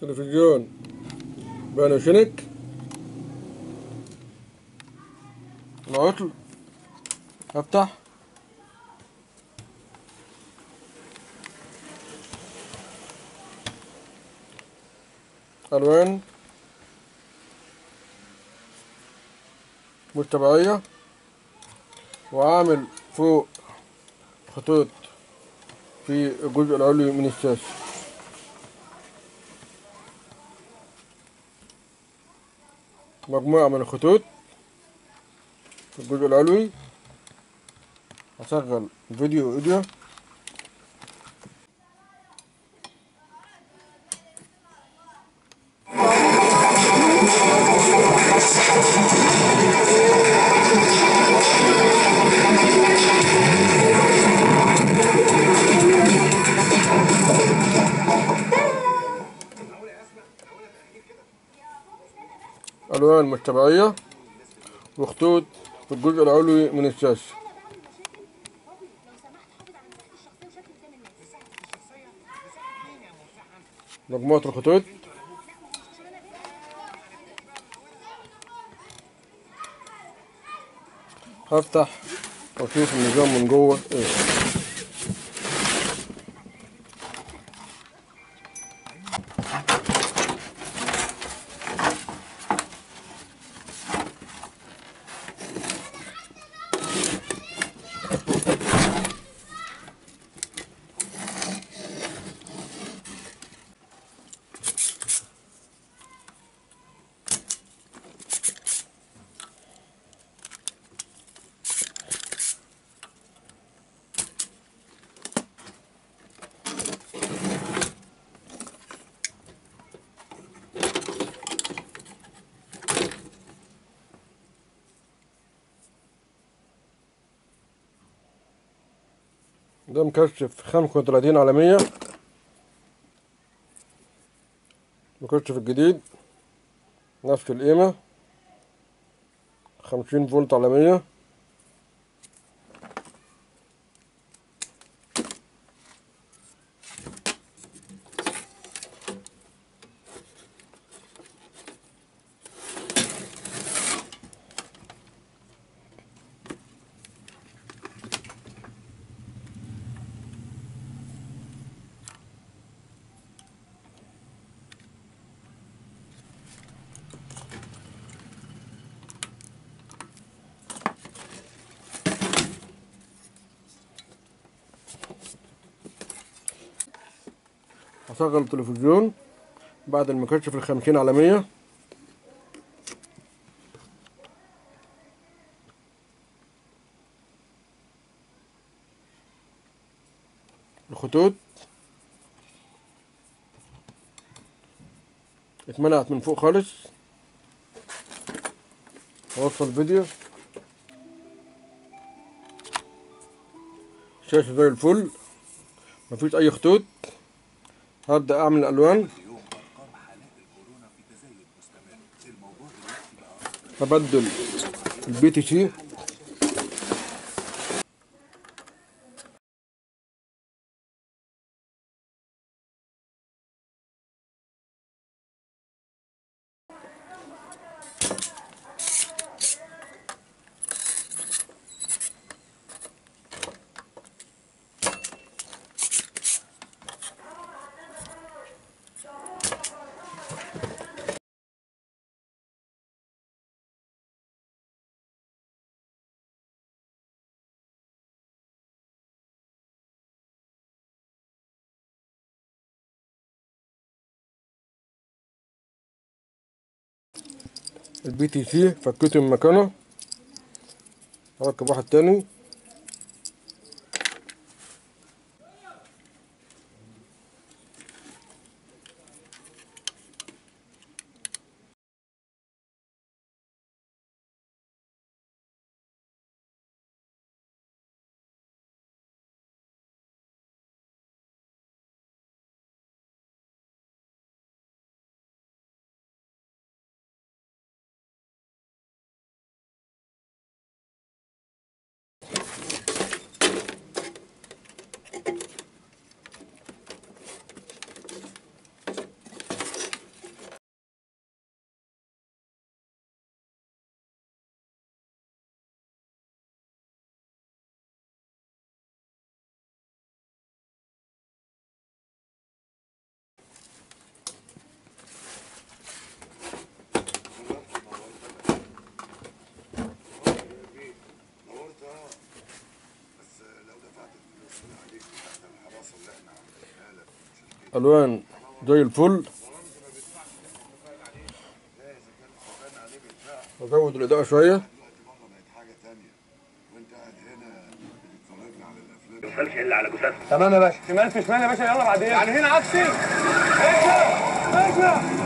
تلفزيون بانوشينيك العطل افتح الوان مش طبيعية وعامل فوق خطوط في الجزء العلوي من الشاشة مجموعة من الخطوط في الجزء العلوي هشغل فيديو واوديو ألوان مش طبيعية وخطوط في الجزء العلوي من الشاشة مجموعة الخطوط هفتح واشوف النظام من جوه ايه ده مكشف خمسة وتلاتين على مية مكشف الجديد نفس القيمة خمسين فولت على مية هشغل التلفزيون بعد المكشف الخمسين على مية الخطوط اتمنعت من فوق خالص اوصل فيديو شاشة زي الفل مفيش اي خطوط هبدأ اعمل الالوان هبدل البي تي سي البي تي سي فكيته من مكانه اركب واحد تاني الوان زي الفل ازود الاضاءه شويه يوصلش الا على جثث تمام يا باشا شمال في شمال يا باشا يلا بعدين يعني هنا عكسي ايش ايش